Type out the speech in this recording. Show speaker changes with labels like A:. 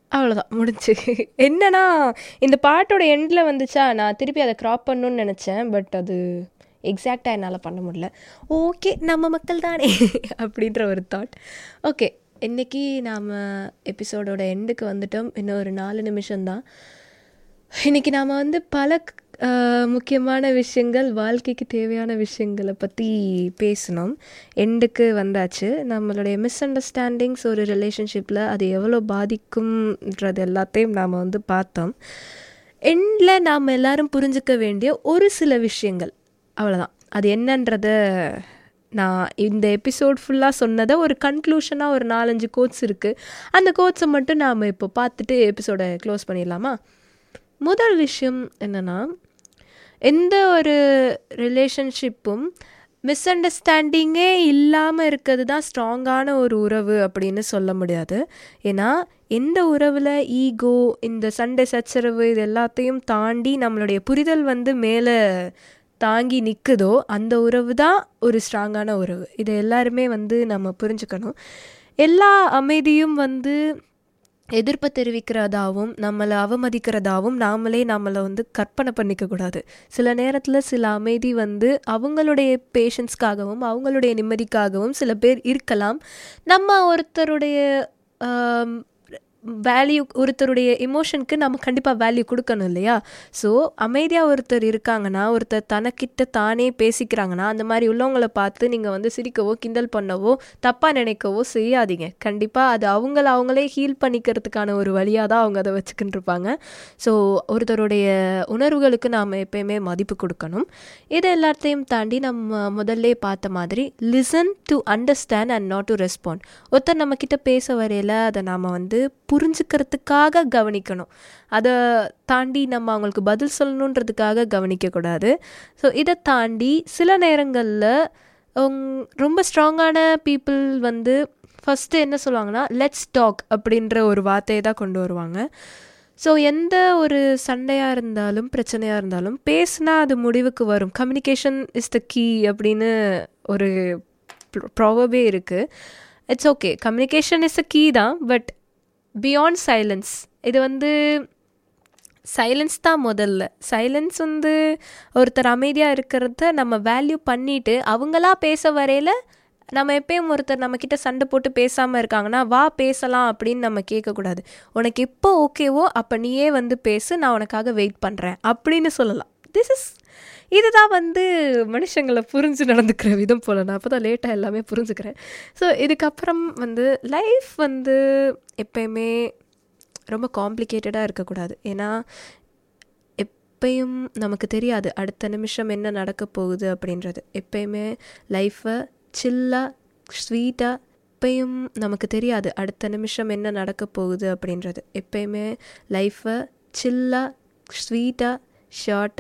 A: அவ்வளோதான் முடிஞ்சு என்னன்னா இந்த பாட்டோட எண்டில் வந்துச்சா நான் திருப்பி அதை க்ராப் பண்ணணும்னு நினச்சேன் பட் அது எக்ஸாக்டாக என்னால் பண்ண முடியல ஓகே நம்ம மக்கள் தானே அப்படின்ற ஒரு தாட் ஓகே இன்றைக்கி நாம் எபிசோடோட எண்டுக்கு வந்துட்டோம் இன்னும் ஒரு நாலு நிமிஷம்தான் இன்றைக்கி நாம் வந்து பல அஹ், முக்கியமான விஷயங்கள் வாழ்க்கைக்கு தேவையான விஷயங்களை பற்றி பேசினோம் எண்டுக்கு வந்தாச்சு நம்மளுடைய மிஸ் அண்டர்ஸ்டாண்டிங்ஸ் ஒரு ரிலேஷன்ஷிப்பில் அது எவ்வளோ பாதிக்கும்ன்றது எல்லாத்தையும் நாம் வந்து பார்த்தோம் எண்டில் நாம் எல்லாரும் புரிஞ்சுக்க வேண்டிய ஒரு சில விஷயங்கள் அவ்வளோதான் அது என்னன்றத நான் இந்த எபிசோட் ஃபுல்லாக சொன்னதை ஒரு கன்க்ளூஷனாக ஒரு நாலஞ்சு கோட்ஸ் இருக்குது அந்த கோட்ஸை மட்டும் நாம் இப்போ பார்த்துட்டு எபிசோடை க்ளோஸ் பண்ணிடலாமா முதல் விஷயம் என்னென்னா எந்த ஒரு ரிலேஷன்ஷிப்பும் மிஸ் அண்டர்ஸ்டாண்டிங்கே இல்லாமல் இருக்கிறது தான் ஸ்ட்ராங்கான ஒரு உறவு அப்படின்னு சொல்ல முடியாது ஏன்னா எந்த உறவில் ஈகோ இந்த சண்டை சச்சரவு இது எல்லாத்தையும் தாண்டி நம்மளுடைய புரிதல் வந்து மேலே தாங்கி நிற்குதோ அந்த உறவு தான் ஒரு ஸ்ட்ராங்கான உறவு இதை எல்லாருமே வந்து நம்ம புரிஞ்சுக்கணும் எல்லா அமைதியும் வந்து எதிர்ப்பை தெரிவிக்கிறதாவும் நம்மளை அவமதிக்கிறதாவும் நாமளே நம்மளை வந்து கற்பனை பண்ணிக்க கூடாது சில நேரத்தில் சில அமைதி வந்து அவங்களுடைய பேஷன்ஸ்க்காகவும் அவங்களுடைய நிம்மதிக்காகவும் சில பேர் இருக்கலாம் நம்ம ஒருத்தருடைய வேல்யூ ஒருத்தருடைய எமோஷனுக்கு நம்ம கண்டிப்பாக வேல்யூ கொடுக்கணும் இல்லையா ஸோ அமைதியாக ஒருத்தர் இருக்காங்கன்னா ஒருத்தர் தனக்கிட்ட தானே பேசிக்கிறாங்கன்னா அந்த மாதிரி உள்ளவங்கள பார்த்து நீங்கள் வந்து சிரிக்கவோ கிண்டல் பண்ணவோ தப்பாக நினைக்கவோ செய்யாதீங்க கண்டிப்பாக அது அவங்கள அவங்களே ஹீல் பண்ணிக்கிறதுக்கான ஒரு வழியாக தான் அவங்க அதை வச்சுக்கிட்டு இருப்பாங்க ஸோ ஒருத்தருடைய உணர்வுகளுக்கு நாம் எப்பயுமே மதிப்பு கொடுக்கணும் இது எல்லாத்தையும் தாண்டி நம்ம முதல்ல பார்த்த மாதிரி listen to understand and not to respond ஒருத்தர் நம்மக்கிட்ட பேச வரையில் அதை நாம் வந்து புரிஞ்சுக்கிறதுக்காக கவனிக்கணும் அதை தாண்டி நம்ம அவங்களுக்கு பதில் சொல்லணுன்றதுக்காக கவனிக்கக்கூடாது ஸோ இதை தாண்டி சில நேரங்களில் ரொம்ப ஸ்ட்ராங்கான பீப்புள் வந்து ஃபஸ்ட்டு என்ன சொல்லுவாங்கன்னா லெட்ஸ் டாக் அப்படின்ற ஒரு வார்த்தையை தான் கொண்டு வருவாங்க ஸோ எந்த ஒரு சண்டையாக இருந்தாலும் பிரச்சனையாக இருந்தாலும் பேசினா அது முடிவுக்கு வரும் கம்யூனிகேஷன் இஸ் த கீ அப்படின்னு ஒரு ப்ராபே இருக்குது it's okay communication is a key தான் பட் பியாண்ட் சைலன்ஸ் இது வந்து சைலன்ஸ் தான் முதல்ல சைலன்ஸ் வந்து ஒருத்தர் அமைதியாக இருக்கிறத நம்ம வேல்யூ பண்ணிவிட்டு அவங்களா பேச வரையில் நம்ம எப்பயும் ஒருத்தர் நம்மக்கிட்ட சண்டை போட்டு பேசாமல் இருக்காங்கன்னா வா பேசலாம் அப்படின்னு நம்ம கேட்கக்கூடாது உனக்கு எப்போ ஓகேவோ அப்போ நீயே வந்து பேசு நான் உனக்காக வெயிட் பண்ணுறேன் அப்படின்னு சொல்லலாம் திஸ் இஸ் இதுதான் வந்து மனுஷங்களை புரிஞ்சு நடந்துக்கிற விதம் போல் நான் அப்போ தான் லேட்டாக எல்லாமே புரிஞ்சுக்கிறேன் ஸோ இதுக்கப்புறம் வந்து லைஃப் வந்து எப்பயுமே ரொம்ப காம்ப்ளிகேட்டடாக இருக்கக்கூடாது ஏன்னா எப்பயும் நமக்கு தெரியாது அடுத்த நிமிஷம் என்ன நடக்க போகுது அப்படின்றது எப்பயுமே லைஃப்பை சில்லாக ஸ்வீட்டாக எப்பயும் நமக்கு தெரியாது அடுத்த நிமிஷம் என்ன நடக்க போகுது அப்படின்றது எப்பயுமே லைஃப்பை சில்லாக ஸ்வீட்டாக ஷார்ட்டாக